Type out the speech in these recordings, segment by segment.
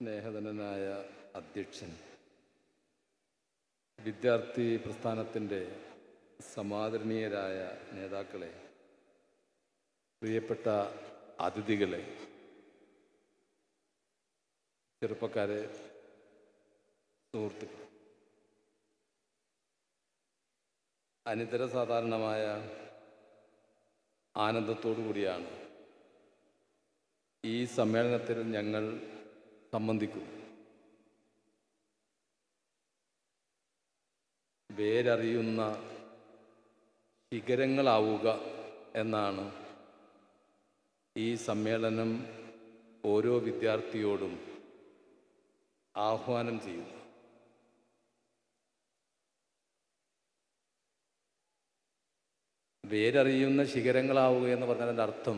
സ്നേഹധനനായ അധ്യക്ഷൻ വിദ്യാർത്ഥി പ്രസ്ഥാനത്തിൻ്റെ സമാദരണീയരായ നേതാക്കളെ പ്രിയപ്പെട്ട അതിഥികളെ ചെറുപ്പക്കാരെ സുഹൃത്തുക്കൾ അനിതര സാധാരണമായ ആനന്ദത്തോടു കൂടിയാണ് ഈ സമ്മേളനത്തിൽ ഞങ്ങൾ സംബന്ധിക്കുന്നു വേരറിയുന്ന ശിഖരങ്ങളാവുക എന്നാണ് ഈ സമ്മേളനം ഓരോ വിദ്യാർത്ഥിയോടും ആഹ്വാനം ചെയ്യുന്നു വേരറിയുന്ന ശിഖരങ്ങളാവുക എന്ന് പറഞ്ഞതിൻ്റെ അർത്ഥം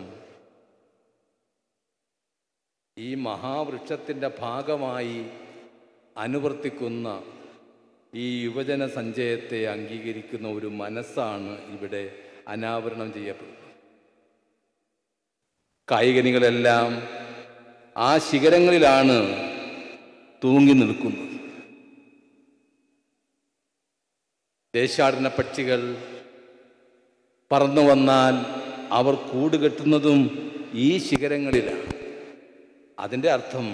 ഈ മഹാവൃക്ഷത്തിൻ്റെ ഭാഗമായി അനുവർത്തിക്കുന്ന ഈ യുവജന സഞ്ചയത്തെ അംഗീകരിക്കുന്ന ഒരു മനസ്സാണ് ഇവിടെ അനാവരണം ചെയ്യപ്പെടുന്നത് കായികനികളെല്ലാം ആ ശിഖരങ്ങളിലാണ് തൂങ്ങി നിൽക്കുന്നത് ദേശാടന പക്ഷികൾ പറന്നു വന്നാൽ അവർ കൂടുകെട്ടുന്നതും ഈ ശിഖരങ്ങളിലാണ് അതിൻ്റെ അർത്ഥം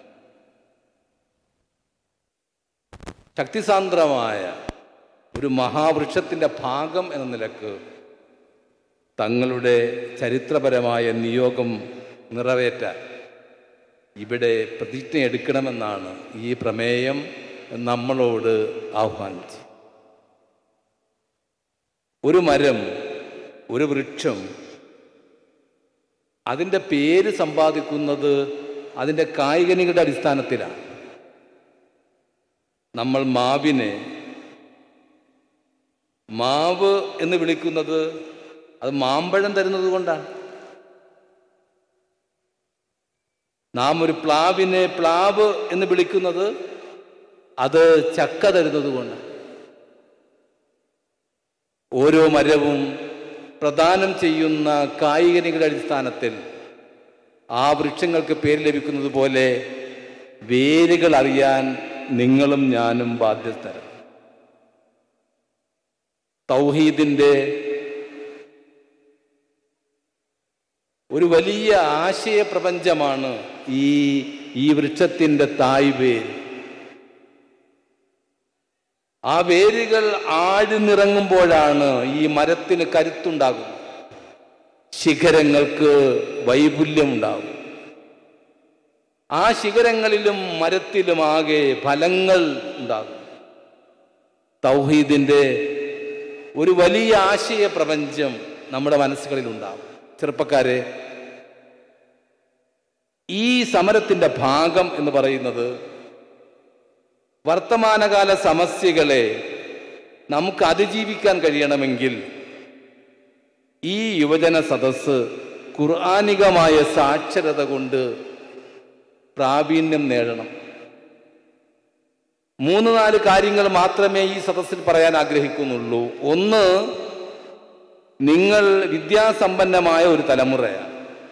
ശക്തിസാന്ദ്രമായ ഒരു മഹാവൃക്ഷത്തിൻ്റെ ഭാഗം എന്ന നിലക്ക് തങ്ങളുടെ ചരിത്രപരമായ നിയോഗം നിറവേറ്റാൻ ഇവിടെ പ്രതിജ്ഞ എടുക്കണമെന്നാണ് ഈ പ്രമേയം നമ്മളോട് ആഹ്വാനിച്ചത് ഒരു മരം ഒരു വൃക്ഷം അതിൻ്റെ പേര് സമ്പാദിക്കുന്നത് അതിൻ്റെ കായികനികളുടെ അടിസ്ഥാനത്തിലാണ് നമ്മൾ മാവിനെ മാവ് എന്ന് വിളിക്കുന്നത് അത് മാമ്പഴം തരുന്നത് കൊണ്ടാണ് നാം ഒരു പ്ലാവിനെ പ്ലാവ് എന്ന് വിളിക്കുന്നത് അത് ചക്ക തരുന്നത് കൊണ്ടാണ് ഓരോ മരവും പ്രദാനം ചെയ്യുന്ന കായികനികളുടെ അടിസ്ഥാനത്തിൽ ആ വൃക്ഷങ്ങൾക്ക് പേര് ലഭിക്കുന്നത് പോലെ വേരുകൾ അറിയാൻ നിങ്ങളും ഞാനും ബാധ്യസ്ഥരാണ് തൗഹീദിൻ്റെ ഒരു വലിയ ആശയ പ്രപഞ്ചമാണ് ഈ ഈ വൃക്ഷത്തിൻ്റെ തായ് വേര് ആ വേരുകൾ ആഴ്ന്നിറങ്ങുമ്പോഴാണ് ഈ മരത്തിന് കരുത്തുണ്ടാകുന്നത് ശിഖരങ്ങൾക്ക് വൈപുല്യമുണ്ടാകും ആ ശിഖരങ്ങളിലും മരത്തിലുമാകെ ഫലങ്ങൾ ഉണ്ടാകും തൗഹീദിൻ്റെ ഒരു വലിയ ആശയ പ്രപഞ്ചം നമ്മുടെ മനസ്സുകളിൽ ഉണ്ടാകും ചെറുപ്പക്കാരെ ഈ സമരത്തിൻ്റെ ഭാഗം എന്ന് പറയുന്നത് വർത്തമാനകാല സമസ്യകളെ നമുക്ക് അതിജീവിക്കാൻ കഴിയണമെങ്കിൽ ഈ യുവജന സദസ്സ് ഖുർആാനികമായ സാക്ഷരത കൊണ്ട് പ്രാവീണ്യം നേടണം മൂന്ന് നാല് കാര്യങ്ങൾ മാത്രമേ ഈ സദസ്സിൽ പറയാൻ ആഗ്രഹിക്കുന്നുള്ളൂ ഒന്ന് നിങ്ങൾ വിദ്യാസമ്പന്നമായ ഒരു തലമുറയാണ്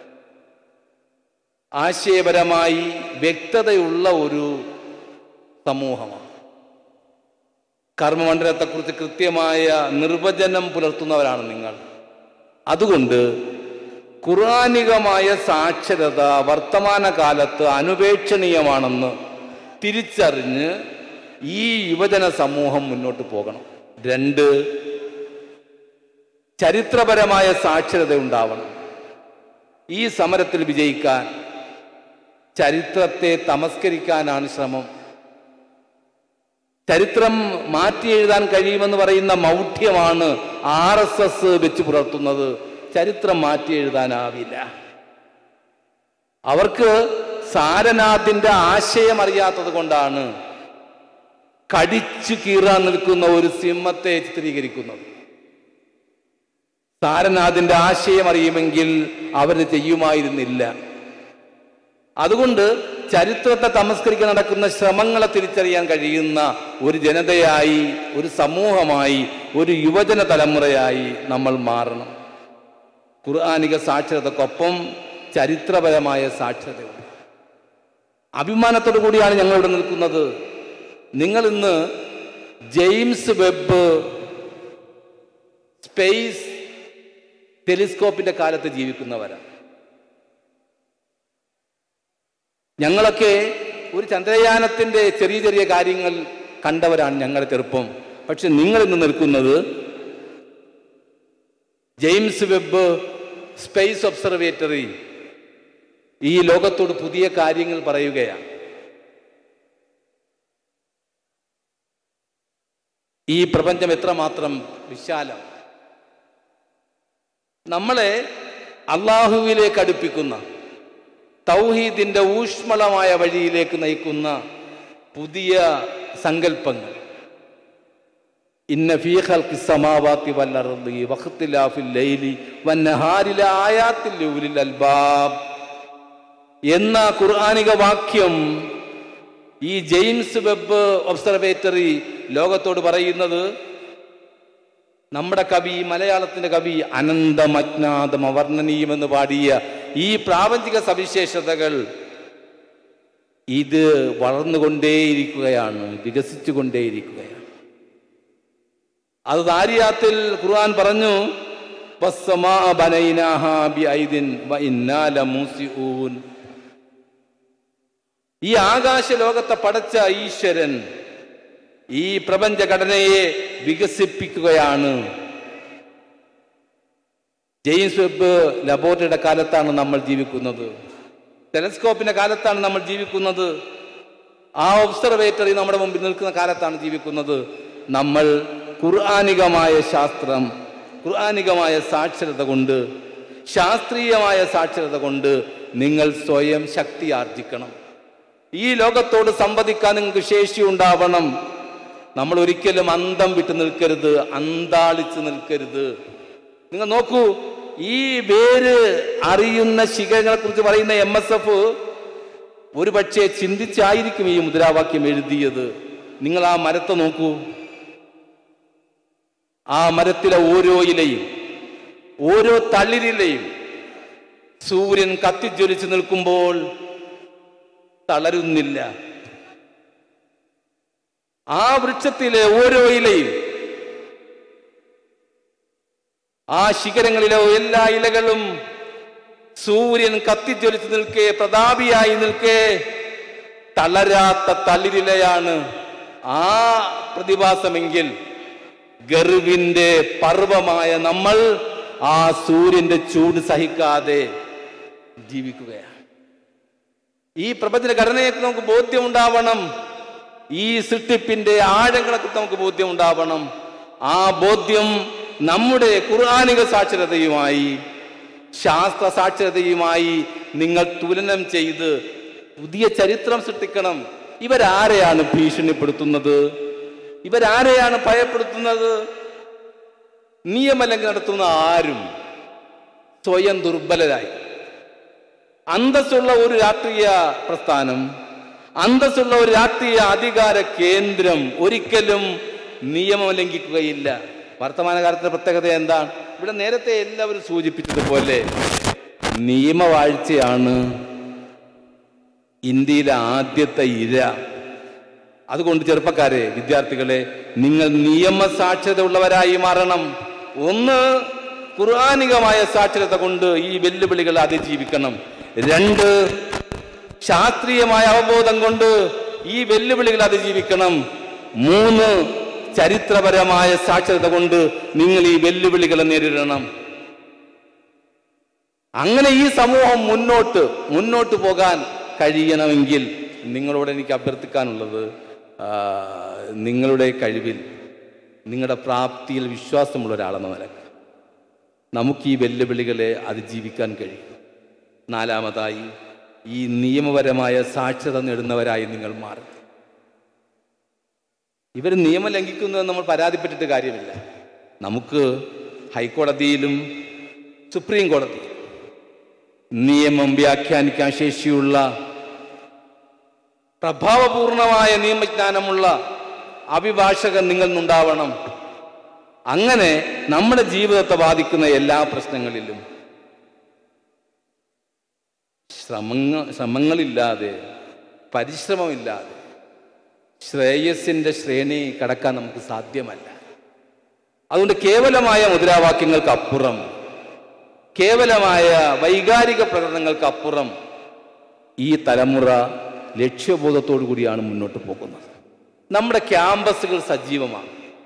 ആശയപരമായി വ്യക്തതയുള്ള ഒരു സമൂഹമാണ് കർമ്മമണ്ഡലത്തെക്കുറിച്ച് കൃത്യമായ നിർവചനം പുലർത്തുന്നവരാണ് നിങ്ങൾ അതുകൊണ്ട് ഖുർആാനികമായ സാക്ഷരത വർത്തമാനകാലത്ത് അനുപേക്ഷണീയമാണെന്ന് തിരിച്ചറിഞ്ഞ് ഈ യുവജന സമൂഹം മുന്നോട്ട് പോകണം രണ്ട് ചരിത്രപരമായ സാക്ഷരത ഉണ്ടാവണം ഈ സമരത്തിൽ വിജയിക്കാൻ ചരിത്രത്തെ തമസ്കരിക്കാനാണ് ശ്രമം ചരിത്രം മാറ്റി എഴുതാൻ കഴിയുമെന്ന് പറയുന്ന മൗഢ്യമാണ് ആർ എസ് എസ് വെച്ച് പുലർത്തുന്നത് ചരിത്രം മാറ്റി എഴുതാനാവില്ല അവർക്ക് സാരനാഥിന്റെ ആശയം അറിയാത്തത് കൊണ്ടാണ് കടിച്ചു കീറാൻ നിൽക്കുന്ന ഒരു സിംഹത്തെ ചിത്രീകരിക്കുന്നത് സാരനാഥിന്റെ ആശയം അറിയുമെങ്കിൽ അവര് ചെയ്യുമായിരുന്നില്ല അതുകൊണ്ട് ചരിത്രത്തെ തമസ്കരിക്കാൻ നടക്കുന്ന ശ്രമങ്ങളെ തിരിച്ചറിയാൻ കഴിയുന്ന ഒരു ജനതയായി ഒരു സമൂഹമായി ഒരു യുവജന തലമുറയായി നമ്മൾ മാറണം ഖുർആാനിക സാക്ഷരതക്കൊപ്പം ചരിത്രപരമായ സാക്ഷരതയുണ്ട് അഭിമാനത്തോടു കൂടിയാണ് ഞങ്ങൾ ഇവിടെ നിൽക്കുന്നത് നിങ്ങൾ ഇന്ന് ജെയിംസ് വെബ് സ്പേസ് ടെലിസ്കോപ്പിന്റെ കാലത്ത് ജീവിക്കുന്നവരാണ് ഞങ്ങളൊക്കെ ഒരു ചന്ദ്രയാനത്തിന്റെ ചെറിയ ചെറിയ കാര്യങ്ങൾ കണ്ടവരാണ് ഞങ്ങളുടെ ചെറുപ്പം പക്ഷെ നിങ്ങൾ ഇന്ന് നിൽക്കുന്നത് ജെയിംസ് വെബ് സ്പേസ് ഒബ്സർവേറ്ററി ഈ ലോകത്തോട് പുതിയ കാര്യങ്ങൾ പറയുകയാണ് ഈ പ്രപഞ്ചം എത്രമാത്രം വിശാലം നമ്മളെ അള്ളാഹുവിലേക്ക് അടുപ്പിക്കുന്ന തൗഹീദിന്റെ ഊഷ്മളമായ വഴിയിലേക്ക് നയിക്കുന്ന പുതിയ സങ്കല്പങ്ങൾ ഇന്ന ഫീ ഖൽഖി സമാവാതി വൽ അർദി വഖ്തിലാഫിൽ ലൈലി വന്നഹാരി ലആയാത്തിൽ ലിഉലിൽ അൽബാബ് എന്ന ഖുർആനിക വാക്യം ഈ ജെയിംസ് വെബ് ഒബ്സർവേറ്ററി ലോകത്തോട് പറയുന്നത് നമ്മുടെ കവി മലയാളത്തിന്റെ കവി അനന്തം അജ്ഞാതം അവർണ്ണനീയമെന്ന് പാടിയ ഈ പ്രാപഞ്ചിക സവിശേഷതകൾ ഇത് വളർന്നുകൊണ്ടേയിരിക്കുകയാണ് വികസിച്ചുകൊണ്ടേയിരിക്കുകയാണ് അത് ദാരിയാത്തിൽ ഖുർആൻ പറഞ്ഞു "വസ്സമാ ബനൈനാഹാ ബിഐദിൻ വഇന്നാ ലമൂസിഊൻ." ഈ ആകാശ ലോകത്തെ പടച്ച ഈശ്വരൻ ഈ പ്രപഞ്ച ഘടനയെ വികസിപ്പിക്കുകയാണ് ജെയിംസ് വെബ് ലബോറട്ടറിയുടെ കാലത്താണ് നമ്മൾ ജീവിക്കുന്നത് ടെലസ്കോപ്പിന്റെ കാലത്താണ് നമ്മൾ ജീവിക്കുന്നത് ആ ഒബ്സർവേറ്ററി നമ്മുടെ മുമ്പിൽ നിൽക്കുന്ന കാലത്താണ് ജീവിക്കുന്നത് നമ്മൾ ഖുർആാനികമായ ശാസ്ത്രം ഖുർആാനികമായ സാക്ഷരത കൊണ്ട് ശാസ്ത്രീയമായ സാക്ഷരത കൊണ്ട് നിങ്ങൾ സ്വയം ശക്തി ആർജിക്കണം ഈ ലോകത്തോട് സംവദിക്കാൻ നിങ്ങൾക്ക് ശേഷി ഉണ്ടാവണം നമ്മൾ ഒരിക്കലും അന്തം വിട്ട് നിൽക്കരുത് അന്താളിച്ച് നിൽക്കരുത് നിങ്ങൾ നോക്കൂ ഈ വേര് അറിയുന്ന ശിഖരങ്ങളെ കുറിച്ച് പറയുന്ന എം എസ് എഫ് ഒരു പക്ഷേ ചിന്തിച്ചായിരിക്കും ഈ മുദ്രാവാക്യം എഴുതിയത് നിങ്ങൾ ആ മരത്തെ നോക്കൂ ആ മരത്തിലെ ഓരോ ഇലയും ഓരോ തളിരിലയും സൂര്യൻ കത്തിജ്വലിച്ച് നിൽക്കുമ്പോൾ തളരുന്നില്ല ആ വൃക്ഷത്തിലെ ഓരോ ഇലയും ആ ശിഖരങ്ങളിലെ എല്ലാ ഇലകളും സൂര്യൻ കത്തിജ്വലിച്ച് നിൽക്കെ പ്രതാപിയായി നിൽക്കെ തളരാത്ത തളിരിലയാണ് ആ പ്രതിഭാസമെങ്കിൽ ഗർവിന്റെ പർവമായ നമ്മൾ ആ സൂര്യന്റെ ചൂട് സഹിക്കാതെ ജീവിക്കുകയാണ് ഈ പ്രപഞ്ച ഘടനയൊക്കെ നമുക്ക് ബോധ്യമുണ്ടാവണം ഈ സൃഷ്ടിപ്പിന്റെ ആഴങ്ങളെക്കുറിച്ച് നമുക്ക് ബോധ്യമുണ്ടാവണം ആ ബോധ്യം നമ്മുടെ ഖുർആാനിക സാക്ഷരതയുമായി ശാസ്ത്ര സാക്ഷരതയുമായി നിങ്ങൾ തുലനം ചെയ്ത് പുതിയ ചരിത്രം സൃഷ്ടിക്കണം ഇവരാരെയാണ് ഭീഷണിപ്പെടുത്തുന്നത് ഇവരാരെയാണ് ഭയപ്പെടുത്തുന്നത് നിയമലംഘനം നടത്തുന്ന ആരും സ്വയം ദുർബലരായി അന്തസ്സുള്ള ഒരു രാഷ്ട്രീയ പ്രസ്ഥാനം അന്തസ്സുള്ള ഒരു രാഷ്ട്രീയ അധികാര കേന്ദ്രം ഒരിക്കലും നിയമം ലംഘിക്കുകയില്ല വർത്തമാനകാലത്തിന്റെ പ്രത്യേകത എന്താണ് ഇവിടെ നേരത്തെ എല്ലാവരും സൂചിപ്പിച്ചതുപോലെ നിയമവാഴ്ചയാണ് ഇന്ത്യയിലെ ആദ്യത്തെ ഇര അതുകൊണ്ട് ചെറുപ്പക്കാരെ വിദ്യാർത്ഥികളെ നിങ്ങൾ നിയമസാക്ഷരത ഉള്ളവരായി മാറണം ഒന്ന് ഖുർആാനികമായ സാക്ഷരത കൊണ്ട് ഈ വെല്ലുവിളികൾ അതിജീവിക്കണം രണ്ട് ശാസ്ത്രീയമായ അവബോധം കൊണ്ട് ഈ വെല്ലുവിളികൾ അതിജീവിക്കണം മൂന്ന് ചരിത്രപരമായ സാക്ഷരത കൊണ്ട് നിങ്ങൾ ഈ വെല്ലുവിളികളെ നേരിടണം അങ്ങനെ ഈ സമൂഹം മുന്നോട്ട് മുന്നോട്ട് പോകാൻ കഴിയണമെങ്കിൽ നിങ്ങളോട് എനിക്ക് അഭ്യർത്ഥിക്കാനുള്ളത് ആ, നിങ്ങളുടെ കഴിവിൽ നിങ്ങളുടെ പ്രാപ്തിയിൽ വിശ്വാസമുള്ള ഒരാളെന്ന നിലക്ക് നമുക്ക് ഈ വെല്ലുവിളികളെ അതിജീവിക്കാൻ കഴിയും നാലാമതായി ഈ നിയമപരമായ സാക്ഷരത നേടുന്നവരായി നിങ്ങൾ മാറും ഇവർ നിയമം ലംഘിക്കുന്നു എന്ന് നമ്മൾ പരാതിപ്പെട്ടിട്ട് കാര്യമില്ല നമുക്ക് ഹൈക്കോടതിയിലും സുപ്രീം കോടതി നിയമം വ്യാഖ്യാനിക്കാൻ ശേഷിയുള്ള പ്രഭാവപൂർണമായ നിയമജ്ഞാനമുള്ള അഭിഭാഷകൻ നിങ്ങൾ നിന്നുണ്ടാവണം അങ്ങനെ നമ്മുടെ ജീവിതത്തെ ബാധിക്കുന്ന എല്ലാ പ്രശ്നങ്ങളിലും ശ്രമങ്ങ ശ്രമങ്ങളില്ലാതെ പരിശ്രമമില്ലാതെ ശ്രേയസിൻ്റെ ശ്രേണി കടക്കാൻ നമുക്ക് സാധ്യമല്ല അതുകൊണ്ട് കേവലമായ മുദ്രാവാക്യങ്ങൾക്കപ്പുറം കേവലമായ വൈകാരിക പ്രകടനങ്ങൾക്കപ്പുറം ഈ തലമുറ ലക്ഷ്യബോധത്തോടു കൂടിയാണ് മുന്നോട്ട് പോകുന്നത് നമ്മുടെ ക്യാമ്പസുകൾ സജീവമാണ്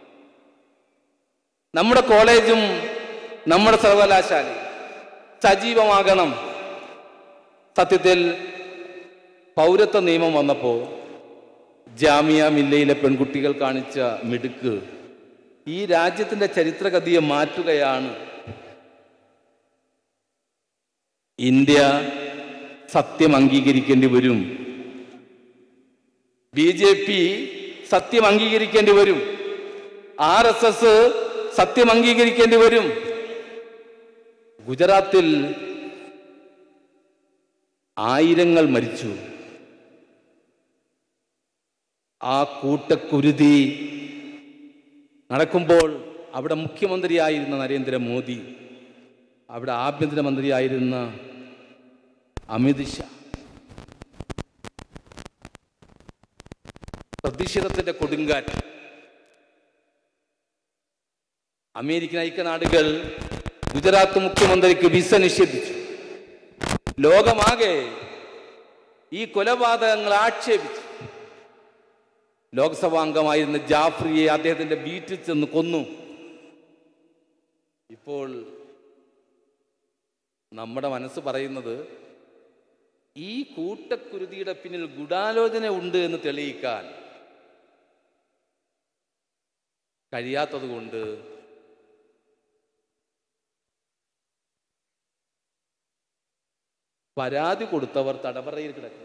നമ്മുടെ കോളേജും നമ്മുടെ സർവകലാശാലയും സജീവമാകണം സത്യത്തിൽ പൗരത്വ നിയമം വന്നപ്പോൾ ജാമിയ മില്ലയിലെ പെൺകുട്ടികൾ കാണിച്ച മിടുക്ക് ഈ രാജ്യത്തിന്റെ ചരിത്രഗതിയെ മാറ്റുകയാണ് ഇന്ത്യ സത്യം അംഗീകരിക്കേണ്ടി വരും ബി ജെ പി സത്യം അംഗീകരിക്കേണ്ടി വരും ആർ എസ് എസ് സത്യം അംഗീകരിക്കേണ്ടി വരും ഗുജറാത്തിൽ ആയിരങ്ങൾ മരിച്ചു ആ കൂട്ടക്കുരുതി നടക്കുമ്പോൾ അവിടെ മുഖ്യമന്ത്രിയായിരുന്ന നരേന്ദ്രമോദി അവിടെ ആഭ്യന്തരമന്ത്രിയായിരുന്ന അമിത് ഷാ പ്രതിഷേധത്തിന്റെ കൊടുങ്കാറ്റ് അമേരിക്കൻ ഐക്യനാടുകൾ ഗുജറാത്ത് മുഖ്യമന്ത്രിക്ക് വിസ നിഷേധിച്ചു ലോകമാകെ ഈ കൊലപാതകങ്ങൾ ആക്ഷേപിച്ചു ലോക്സഭാംഗമായിരുന്ന ജാഫ്രിയെ അദ്ദേഹത്തിന്റെ വീട്ടിൽ ചെന്ന് കൊന്നു ഇപ്പോൾ നമ്മുടെ മനസ്സ് പറയുന്നത് ഈ കൂട്ടക്കുരുതിയുടെ പിന്നിൽ ഗൂഢാലോചന ഉണ്ട് എന്ന് തെളിയിക്കാൻ കഴിയാത്തത് കൊണ്ട് പരാതി കൊടുത്തവർ തടവറയിൽ കിടക്കുക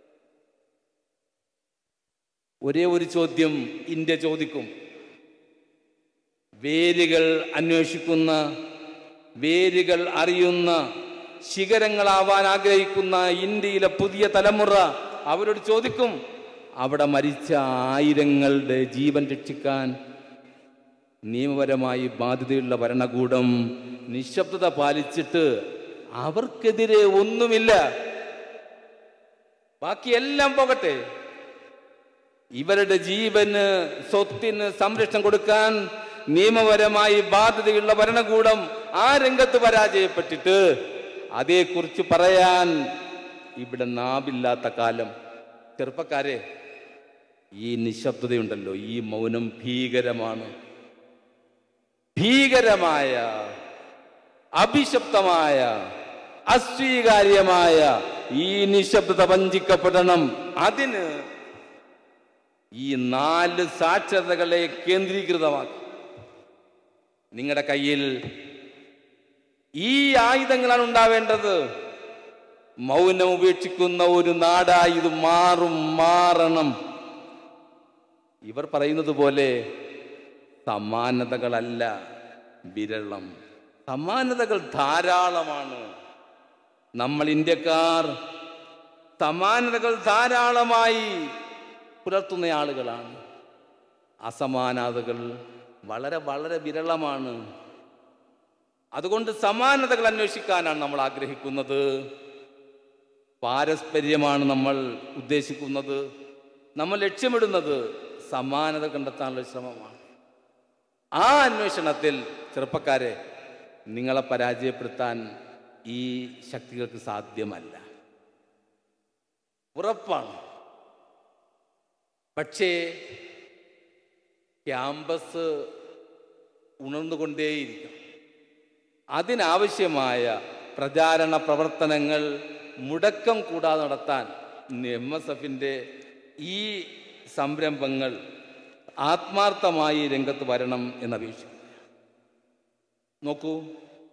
ഒരേ ഒരു ചോദ്യം ഇന്ത്യ ചോദിക്കും വേരുകൾ അന്വേഷിക്കുന്ന വേരുകൾ അറിയുന്ന ശിഖരങ്ങളാവാൻ ആഗ്രഹിക്കുന്ന ഇന്ത്യയിലെ പുതിയ തലമുറ അവരോട് ചോദിക്കും അവിടെ മരിച്ച ആയിരങ്ങളുടെ ജീവൻ രക്ഷിക്കാൻ നിയമപരമായി ബാധ്യതയുള്ള ഭരണകൂടം നിശബ്ദത പാലിച്ചിട്ട് അവർക്കെതിരെ ഒന്നുമില്ല ബാക്കിയെല്ലാം പോകട്ടെ ഇവരുടെ ജീവന് സ്വത്തിന് സംരക്ഷണം കൊടുക്കാൻ നിയമപരമായി ബാധ്യതയുള്ള ഭരണകൂടം ആ രംഗത്ത് പരാജയപ്പെട്ടിട്ട് അതേക്കുറിച്ച് പറയാൻ ഇവിടെ നാവില്ലാത്ത കാലം ചെറുപ്പക്കാരെ ഈ നിശബ്ദതയുണ്ടല്ലോ ഈ മൗനം ഭീകരമാണ് ഭീകരമായ അഭിശപ്തമായ അസ്വീകാര്യമായ ഈ നിശബ്ദത വഞ്ചിക്കപ്പെടണം അതിന് ഈ നാല് സാക്ഷരതകളെ കേന്ദ്രീകൃതമാക്കി നിങ്ങളുടെ കയ്യിൽ ഈ ആയുധങ്ങളാണ് ഉണ്ടാവേണ്ടത് മൗനം ഉപേക്ഷിക്കുന്ന ഒരു നാടായി ഇത് മാറും മാറണം ഇവർ പറയുന്നത് പോലെ സമാനതകളല്ല വിരളം സമാനതകൾ ധാരാളമാണ് നമ്മൾ ഇന്ത്യക്കാർ സമാനതകൾ ധാരാളമായി പുലർത്തുന്ന ആളുകളാണ് അസമാനതകൾ വളരെ വളരെ വിരളമാണ് അതുകൊണ്ട് സമാനതകൾ അന്വേഷിക്കാനാണ് നമ്മൾ ആഗ്രഹിക്കുന്നത് പാരസ്പര്യമാണ് നമ്മൾ ഉദ്ദേശിക്കുന്നത് നമ്മൾ ലക്ഷ്യമിടുന്നത് സമാനത കണ്ടെത്താനുള്ള ശ്രമമാണ് ആ അന്വേഷണത്തിൽ ചെറുപ്പക്കാരെ നിങ്ങളെ പരാജയപ്പെടുത്താൻ ഈ ശക്തികൾക്ക് സാധ്യമല്ല ഉറപ്പാണ് പക്ഷേ ക്യാമ്പസ് ഉണർന്നുകൊണ്ടേയിരിക്കും അതിനാവശ്യമായ പ്രചാരണ പ്രവർത്തനങ്ങൾ മുടക്കം കൂടാതെ നടത്താൻ എം എസ് എഫിൻ്റെ ഈ സംരംഭങ്ങൾ ആത്മാർത്ഥമായി രംഗത്ത് വരണം എന്നപേക്ഷിക്കുന്നു നോക്കൂ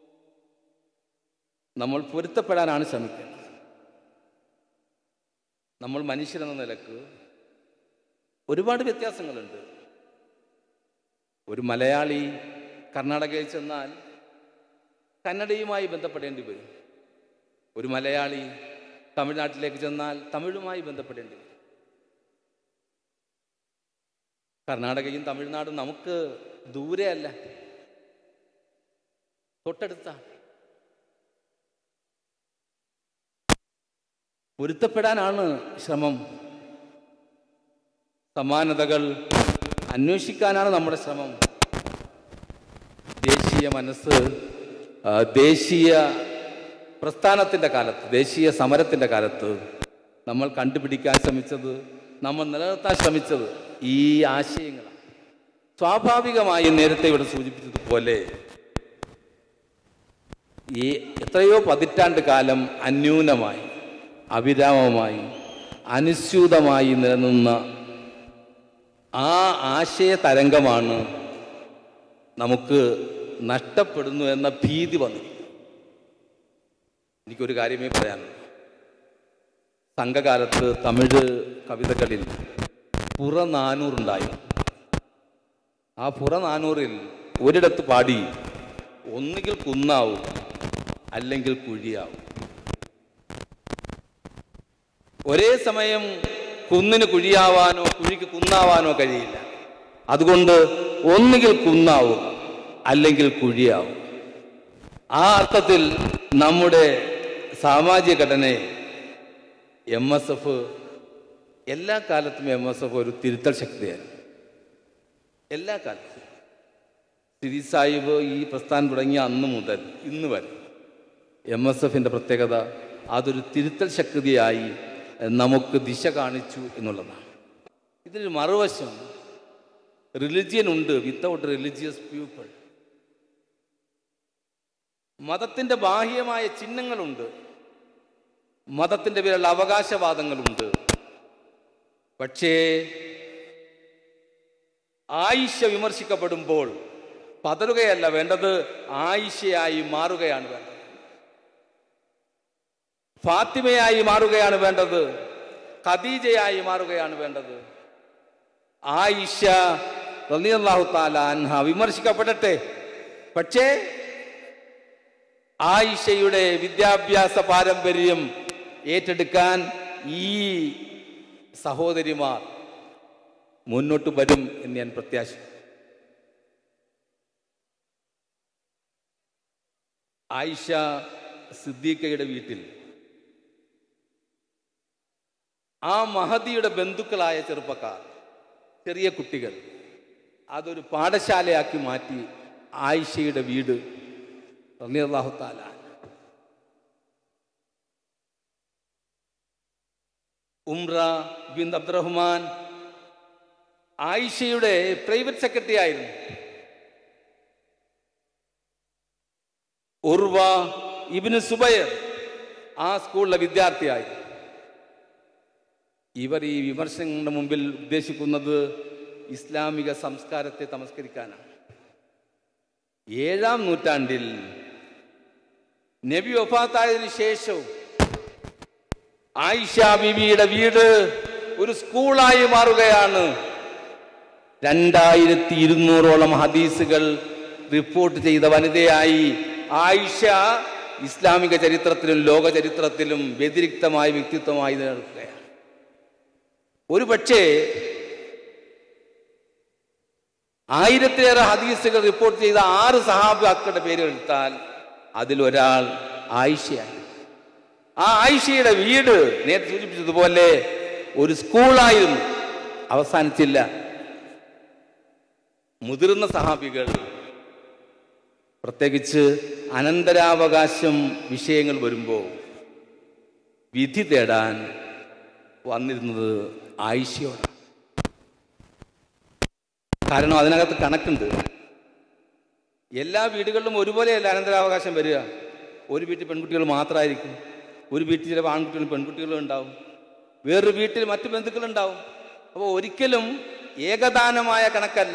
നമ്മൾ പൊരുത്തപ്പെടാനാണ് ശ്രമിക്കേണ്ടത് നമ്മൾ മനുഷ്യരെന്ന നിലക്ക് ഒരുപാട് വ്യത്യാസങ്ങളുണ്ട് ഒരു മലയാളി കർണാടകയിൽ ചെന്നാൽ കന്നഡയുമായി ബന്ധപ്പെടേണ്ടി വരും ഒരു മലയാളി തമിഴ്നാട്ടിലേക്ക് ചെന്നാൽ തമിഴുമായി ബന്ധപ്പെടേണ്ടി വരും കർണാടകയും തമിഴ്നാടും നമുക്ക് ദൂരെയല്ല തൊട്ടടുത്താണ് പൊരുത്തപ്പെടാനാണ് ശ്രമം സമാനതകൾ അന്വേഷിക്കാനാണ് നമ്മുടെ ശ്രമം ദേശീയ മനസ്സ് ആ, ദേശീയ പ്രസ്ഥാനത്തിൻ്റെ കാലത്ത് ദേശീയ സമരത്തിൻ്റെ കാലത്ത് നമ്മൾ കണ്ടുപിടിക്കാൻ ശ്രമിച്ചത് നമ്മൾ നിലനിർത്താൻ ശ്രമിച്ചത് ഈ ആശയങ്ങളാണ് സ്വാഭാവികമായി നേരത്തെ ഇവിടെ സൂചിപ്പിച്ചതുപോലെ ഈ എത്രയോ പതിറ്റാണ്ട് കാലം അന്യൂനമായി അവിരാമമായി അനുസ്യൂതമായി നിലനിന്ന ആ ആശയ തരംഗമാണ് നമുക്ക് നഷ്ടപ്പെടുന്നു എന്ന ഭീതി വന്നു എനിക്കൊരു കാര്യമേ പറയാനുള്ളൂ സംഘകാലത്ത് തമിഴ് കവിതകളിൽ പുറനാനൂറുണ്ടായിരുന്നു ആ പുറനാനൂറിൽ ഒരിടത്ത് പാടി ഒന്നുകിൽ കുന്നാവും അല്ലെങ്കിൽ കുഴിയാവും ഒരേ സമയം കുന്നിന് കുഴിയാവാനോ കുഴിക്ക് കുന്നാവാനോ കഴിയില്ല അതുകൊണ്ട് ഒന്നുകിൽ കുന്നാവും അല്ലെങ്കിൽ കുഴിയാവും ആ അർത്ഥത്തിൽ നമ്മുടെ സാമാജിക ഘടനയെ എം എസ് എഫ് എല്ലാ കാലത്തും എം എസ് എഫ് ഒരു തിരുത്തൽ ശക്തിയായിരുന്നു എല്ലാ കാലത്തും സിരി സാഹിബ് ഈ പ്രസ്ഥാനം തുടങ്ങിയ അന്ന് മുതൽ ഇന്ന് വരെ എം എസ് എഫിൻ്റെ പ്രത്യേകത അതൊരു തിരുത്തൽ ശക്തിയായി നമുക്ക് ദിശ കാണിച്ചു എന്നുള്ളതാണ് ഇതിനൊരു മറുവശം റിലിജിയൻ ഉണ്ട് വിത്തൗട്ട് റിലിജിയസ് പീപ്പിൾ മതത്തിൻ്റെ ബാഹ്യമായ ചിഹ്നങ്ങളുണ്ട് മതത്തിൻ്റെ പേരുള്ള അവകാശവാദങ്ങളുണ്ട് പക്ഷേ ആയിഷ വിമർശിക്കപ്പെടുമ്പോൾ പതറുകയല്ല വേണ്ടത് ആയിഷയായി മാറുകയാണ് വേണ്ടത് ഫാത്തിമയായി മാറുകയാണ് വേണ്ടത് ഖദീജയായി മാറുകയാണ് വേണ്ടത് ആയിഷ റളിയല്ലാഹു താല അൻഹ വിമർശിക്കപ്പെടട്ടെ പക്ഷേ ആയിഷയുടെ വിദ്യാഭ്യാസ പാരമ്പര്യം ഏറ്റെടുക്കാൻ ഈ സഹോദരിമാർ മുന്നോട്ട് വരും എന്ന് ഞാൻ പ്രത്യാശ ആയിഷ സിദ്ദീഖയുടെ വീട്ടിൽ ആ മഹദിയുടെ ബന്ധുക്കളായ ചെറുപ്പക്കാർ ചെറിയ കുട്ടികൾ അതൊരു പാഠശാലയാക്കി മാറ്റി ആയിഷയുടെ വീട് റളിയല്ലാഹു തആല ഉംറ ബിൻ അബ്ദുറഹ്മാൻ ആയിഷയുടെ പ്രൈവറ്റ് സെക്രട്ടറി ആയിരുന്നു ഉർവ ഇബിന് സുബൈർ ആ സ്കൂളിലെ വിദ്യാർത്ഥിയായിരുന്നു ഇവർ ഈ വിമർശനങ്ങളുടെ മുമ്പിൽ ഉദ്ദേശിക്കുന്നത് ഇസ്ലാമിക സംസ്കാരത്തെ തമസ്കരിക്കാനാണ് ഏഴാം നൂറ്റാണ്ടിൽ നബി വഫാത്തായതിനു ശേഷവും ആയിഷ ബിബിയുടെ വീട് ഒരു സ്കൂളായി മാറുകയാണ് രണ്ടായിരത്തി ഇരുന്നൂറോളം ഹദീസുകൾ റിപ്പോർട്ട് ചെയ്ത വനിതയായി ആയിഷ ഇസ്ലാമിക ചരിത്രത്തിലും ലോക ചരിത്രത്തിലും വ്യതിരിക്തമായ വ്യക്തിത്വമായി നിലനിൽക്കുകയാണ് ഒരു പക്ഷേ ആയിരത്തിലേറെ ഹദീസുകൾ റിപ്പോർട്ട് ചെയ്ത ആറ് സഹാബാക്കളുടെ പേര് എടുത്താൽ അതിലൊരാൾ ആയിഷയാണ് ആ ആയിഷയുടെ വീട് നേരത്തെ സൂചിപ്പിച്ചതുപോലെ ഒരു സ്കൂളായിരുന്നു അവസാനിച്ചില്ല മുതിർന്ന സഹാബികൾ പ്രത്യേകിച്ച് അനന്തരാവകാശം വിഷയങ്ങൾ വരുമ്പോൾ വിധി തേടാൻ വന്നിരുന്നത് ആയിഷയോടാണ് കാരണം അതിനകത്ത് കണക്കുണ്ട് എല്ലാ വീടുകളിലും ഒരുപോലെയല്ല അനന്തരാവകാശം വരിക ഒരു വീട്ടിൽ പെൺകുട്ടികൾ മാത്രമായിരിക്കും ഒരു വീട്ടിൽ ചില ആൺകുട്ടികളും പെൺകുട്ടികളും ഉണ്ടാവും വേറൊരു വീട്ടിൽ മറ്റു ബന്ധുക്കളുണ്ടാവും അപ്പോൾ ഒരിക്കലും ഏകദാനമായ കണക്കല്ല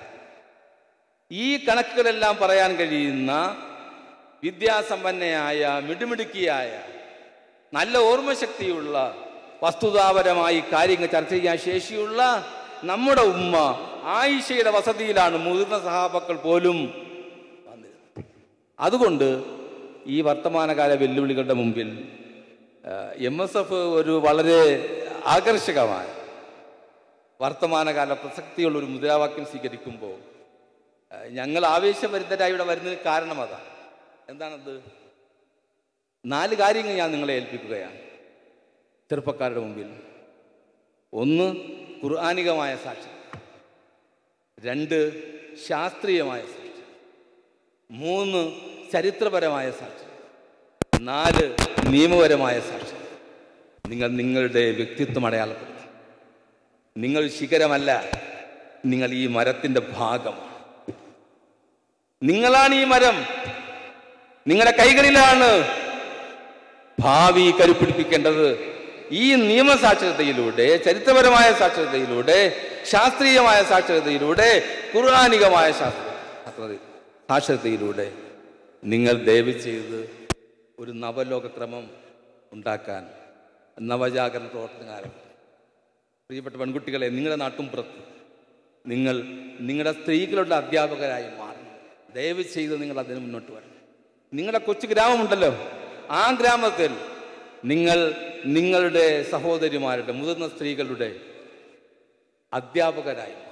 ഈ കണക്കുകളെല്ലാം പറയാൻ കഴിയുന്ന വിദ്യാസമ്പന്നയായ മിടുമിടുക്കിയായ നല്ല ഓർമ്മശക്തിയുള്ള വസ്തുതാപരമായി കാര്യങ്ങൾ ചർച്ച ചെയ്യാൻ ശേഷിയുള്ള നമ്മുടെ ഉമ്മ ആയിഷയുടെ വസതിയിലാണ് മുതിർന്ന സഹാബക്കൾ പോലും വന്നിരുന്നത് അതുകൊണ്ട് ഈ വർത്തമാനകാല വെല്ലുവിളികളുടെ മുമ്പിൽ എം എസ് എഫ് ഒരു വളരെ ആകർഷകമായ വർത്തമാനകാല പ്രസക്തിയുള്ള ഒരു മുദ്രാവാക്യം സ്വീകരിക്കുമ്പോൾ ആ, ഞങ്ങൾ ആവേശഭരിതരായി ഇവിടെ വരുന്നതിന് കാരണം അതാണ് എന്താണത് നാല് കാര്യങ്ങൾ ഞാൻ നിങ്ങളെ ഏൽപ്പിക്കുകയാണ് ചെറുപ്പക്കാരുടെ മുമ്പിൽ ഒന്ന് ഖുർആാനികമായ സാക്ഷ്യം രണ്ട് ശാസ്ത്രീയമായ സാക്ഷ്യം മൂന്ന് ചരിത്രപരമായ സാക്ഷ്യം നാല് നിയമപരമായ സാക്ഷ്യം നിങ്ങൾ നിങ്ങളുടെ വ്യക്തിത്വം അടയാളപ്പെടുത്തും നിങ്ങൾ ശിഖരമല്ല നിങ്ങൾ ഈ മരത്തിൻ്റെ ഭാഗമാണ് നിങ്ങളാണ് ഈ മരം നിങ്ങളുടെ കൈകളിലാണ് ഭാവി കരുപ്പിടിപ്പിക്കേണ്ടത് ഈ നിയമസാക്ഷരതയിലൂടെ ചരിത്രപരമായ സാക്ഷരതയിലൂടെ ശാസ്ത്രീയമായ സാക്ഷരതയിലൂടെ ഖുർആാനികമായ ശാസ്ത്ര സാക്ഷരതയിലൂടെ നിങ്ങൾ ദയവ് ചെയ്ത് ഒരു നവലോകക്രമം ഉണ്ടാക്കാൻ നവജാഗരണ പ്രവർത്തനം ആരംഭിക്കും പ്രിയപ്പെട്ട പെൺകുട്ടികളെ നിങ്ങളുടെ നാട്ടുംപുറത്ത് നിങ്ങൾ നിങ്ങളുടെ സ്ത്രീകളുടെ അധ്യാപകരായി മാറണം ദയവ് ചെയ്ത് നിങ്ങൾ അതിന് മുന്നോട്ട് വരണം നിങ്ങളുടെ കൊച്ചു ഗ്രാമമുണ്ടല്ലോ ആ ഗ്രാമത്തിൽ നിങ്ങൾ നിങ്ങളുടെ സഹോദരിമാരുടെ മുതിർന്ന സ്ത്രീകളുടെ അധ്യാപകരായി മാറണം.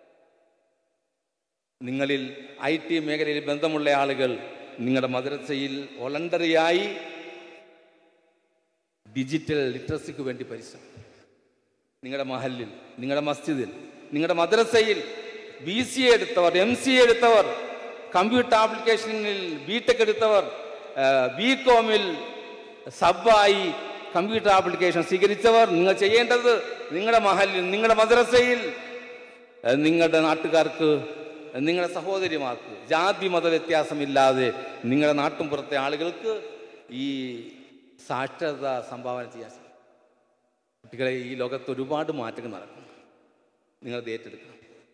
നിങ്ങളിൽ ഐ ടി മേഖലയിൽ ബന്ധമുള്ള ആളുകൾ നിങ്ങളുടെ മദ്രസയിൽ വോളണ്ടറിയായി ഡിജിറ്റൽ ലിറ്ററസിക്ക് വേണ്ടി പരിശ്രമിക്കും നിങ്ങളുടെ മഹലിൽ നിങ്ങളുടെ മസ്ജിദിൽ നിങ്ങളുടെ മദ്രസയിൽ ബി സി എ എടുത്തവർ എം സി എ എടുത്തവർ കമ്പ്യൂട്ടർ ആപ്ലിക്കേഷനിൽ ബി ടെക് എടുത്തവർ ബി കോമിൽ സബായി കമ്പ്യൂട്ടർ ആപ്ലിക്കേഷൻ സ്വീകരിച്ചവർ നിങ്ങൾ ചെയ്യേണ്ടത് നിങ്ങളുടെ മഹലിൽ നിങ്ങളുടെ മദ്രസയിൽ ഏഹ്, നിങ്ങളുടെ നാട്ടുകാർക്ക് നിങ്ങളുടെ സഹോദരിമാർക്ക് ജാതി മത വ്യത്യാസമില്ലാതെ നിങ്ങളുടെ നാട്ടുംപുറത്തെ ആളുകൾക്ക് ഈ സാക്ഷരത സംഭാവന ചെയ്യാൻ സാധിക്കും കുട്ടികളെ ഈ ലോകത്ത് ഒരുപാട് മാറ്റങ്ങൾ നടക്കും നിങ്ങൾ അത് ഏറ്റെടുക്കണം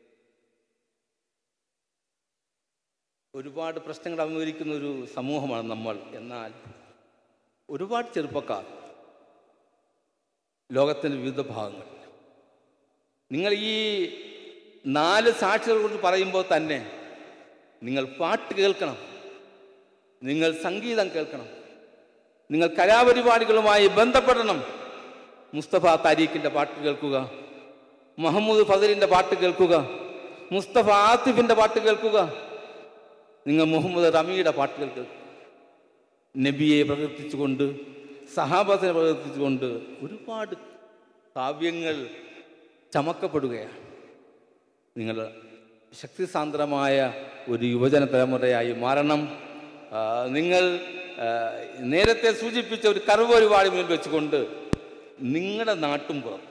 ഒരുപാട് പ്രശ്നങ്ങൾ അഭിമുഖീകരിക്കുന്ന ഒരു സമൂഹമാണ് നമ്മൾ എന്നാൽ ഒരുപാട് ചെറുപ്പക്കാർ ലോകത്തിൻ്റെ വിവിധ ഭാഗങ്ങൾ നിങ്ങൾ ഈ നാല് സാക്ഷികളെ കുറിച്ച് പറയുമ്പോൾ തന്നെ നിങ്ങൾ പാട്ട് കേൾക്കണം നിങ്ങൾ സംഗീതം കേൾക്കണം നിങ്ങൾ കലാപരിപാടികളുമായി ബന്ധപ്പെടണം മുസ്തഫ താരീഖിൻ്റെ പാട്ട് കേൾക്കുക മുഹമ്മദ് ഫസലിൻ്റെ പാട്ട് കേൾക്കുക മുസ്തഫ ആത്തിഫിൻ്റെ പാട്ട് കേൾക്കുക നിങ്ങൾ മുഹമ്മദ് റമിയുടെ പാട്ടുകൾ കേൾക്കുക നബിയെ പ്രകീർത്തിച്ചുകൊണ്ട് സഹാബത്തിനെ പ്രകീർത്തിച്ചുകൊണ്ട് ഒരുപാട് കാവ്യങ്ങൾ ചമക്കപ്പെടുകയാണ് നിങ്ങൾ ശക്തിസാന്ദ്രമായ ഒരു യുവജന തലമുറയായി മാറണം ആ, നിങ്ങൾ ആ, നേരത്തെ സൂചിപ്പിച്ച ഒരു കർവ് ഒരുപാട് മുന്നിൽ വെച്ചുകൊണ്ട് നിങ്ങളുടെ നാട്ടും പുറത്ത്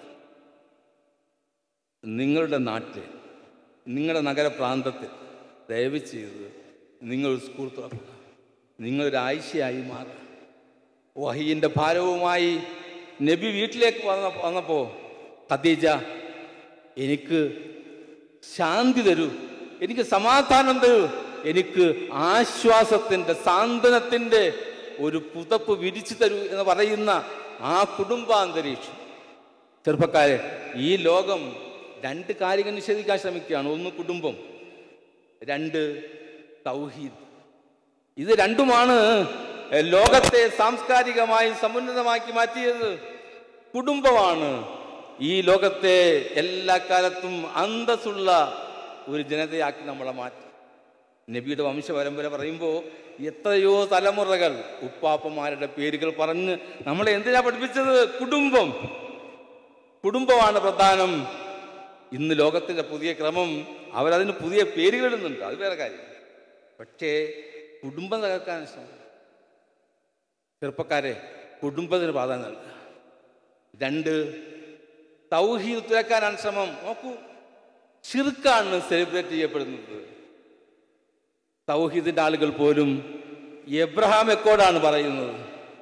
നിങ്ങളുടെ നാട്ടിൽ നിങ്ങളുടെ നഗരപ്രാന്തത്തിൽ ദയവ് ചെയ്ത് നിങ്ങൾ ഒരു സ്കൂൾ തുറക്കുക നിങ്ങളൊരു ആഴ്ചയായി മാറുക വഹീൻ്റെ ഭാരവുമായി നബി വീട്ടിലേക്ക് വന്ന വന്നപ്പോൾ ഖദീജ എനിക്ക് ശാന്തി തരൂ എനിക്ക് സമാധാനം തരൂ എനിക്ക് ആശ്വാസത്തിൻ്റെ സാന്ത്വനത്തിൻ്റെ ഒരു പുതപ്പ് വിരിച്ചു തരൂ എന്ന് പറയുന്ന ആ കുടുംബാന്തരീക്ഷം ചെറുപ്പക്കാരെ ഈ ലോകം രണ്ട് കാര്യങ്ങൾ നിഷേധിക്കാൻ ശ്രമിക്കുകയാണ് ഒന്ന് കുടുംബം രണ്ട് തൗഹീദ് ഇത് രണ്ടുമാണ് ലോകത്തെ സാംസ്കാരികമായി സമുന്നതമാക്കി മാറ്റിയത് കുടുംബമാണ് ഈ ലോകത്തെ എല്ലാ കാലത്തും അന്തസ്സുള്ള ഒരു ജനതയാക്കി നമ്മളെ മാറ്റി നബിയുടെ വംശപരമ്പര പറയുമ്പോൾ എത്രയോ തലമുറകൾ ഉപ്പാപ്പന്മാരുടെ പേരുകൾ പറഞ്ഞ് നമ്മളെ എന്തിനാ പഠിപ്പിച്ചത് കുടുംബം കുടുംബമാണ് പ്രധാനം ഇന്ന് ലോകത്തിൻ്റെ പുതിയ ക്രമം അവരതിന് പുതിയ പേരുകളിടുന്നുണ്ട് അത് വേറെ കാര്യം പക്ഷേ കുടുംബം തകർക്കാൻ ശ്രമം ചെറുപ്പക്കാരെ കുടുംബത്തിന് പ്രാധാന്യം നൽകുക രണ്ട് തൗഹീദ് തുറക്കാനാണ് ശ്രമം നോക്കൂ ഷിർക്കാണ് സെലിബ്രേറ്റ് ചെയ്യപ്പെടുന്നത് തൗഹീദിന്റെ ആളുകൾ പോലും എബ്രഹാം എക്കോടാണ് പറയുന്നത്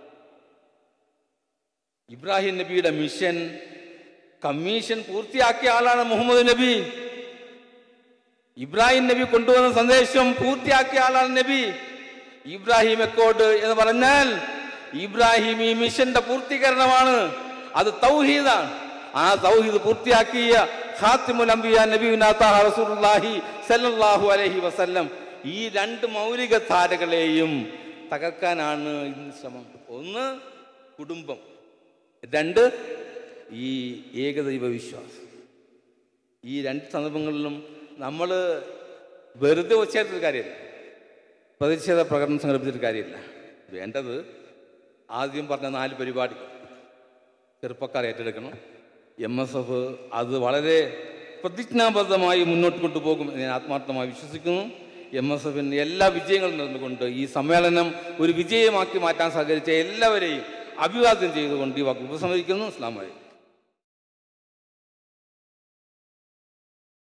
ഇബ്രാഹിം നബിയുടെ മിഷൻ കമ്മീഷൻ പൂർത്തിയാക്കിയ ആളാണ് മുഹമ്മദ് നബി ഇബ്രാഹിം നബി കൊണ്ടുവന്ന സന്ദേശം പൂർത്തിയാക്കിയ ആളാണ് നബി ഇബ്രാഹിം എക്കോഡ് എന്ന് പറഞ്ഞാൽ ഇബ്രാഹിം ഈ മിഷന്റെ പൂർത്തീകരണമാണ് അത് തൗഹീദാണ് ആ തൗഹീദ് പൂർത്തിയാക്കിയ ഖാത്തിമുൽ അംബിയ നബിയുനാ താഹ റസൂലുള്ളാഹി സല്ലല്ലാഹു അലൈഹി വസല്ലം ഈ രണ്ട് മൗലിക ധാരകളെയും തകർക്കാനാണ് ഇന്ന് ശ്രമം ഒന്ന് കുടുംബം രണ്ട് ഈ ഏകദൈവ വിശ്വാസം ഈ രണ്ട് സന്ദർഭങ്ങളിലും നമ്മൾ വെറുതെ ഉച്ചയായിട്ടൊരു കാര്യമില്ല പ്രതിഷേധ പ്രകടനം സംഘടിപ്പിച്ചിട്ട് കാര്യമില്ല വേണ്ടത് ആദ്യം പറഞ്ഞ നാല് പരിപാടികൾ ചെറുപ്പക്കാർ ഏറ്റെടുക്കണം എം എസ് എഫ് അത് വളരെ പ്രതിജ്ഞാബദ്ധമായി മുന്നോട്ട് കൊണ്ടുപോകും എന്ന് ഞാൻ ആത്മാർത്ഥമായി വിശ്വസിക്കുന്നു എം എസ് എഫിന് എല്ലാ വിജയങ്ങളും നേർന്നുകൊണ്ട് ഈ സമ്മേളനം ഒരു വിജയമാക്കി മാറ്റാൻ സഹകരിച്ച എല്ലാവരെയും അഭിവാദ്യം ചെയ്തുകൊണ്ട് ഈ വാക്ക് ഉപസംഹരിക്കുന്നു അസ്ലാം വലൈക്കും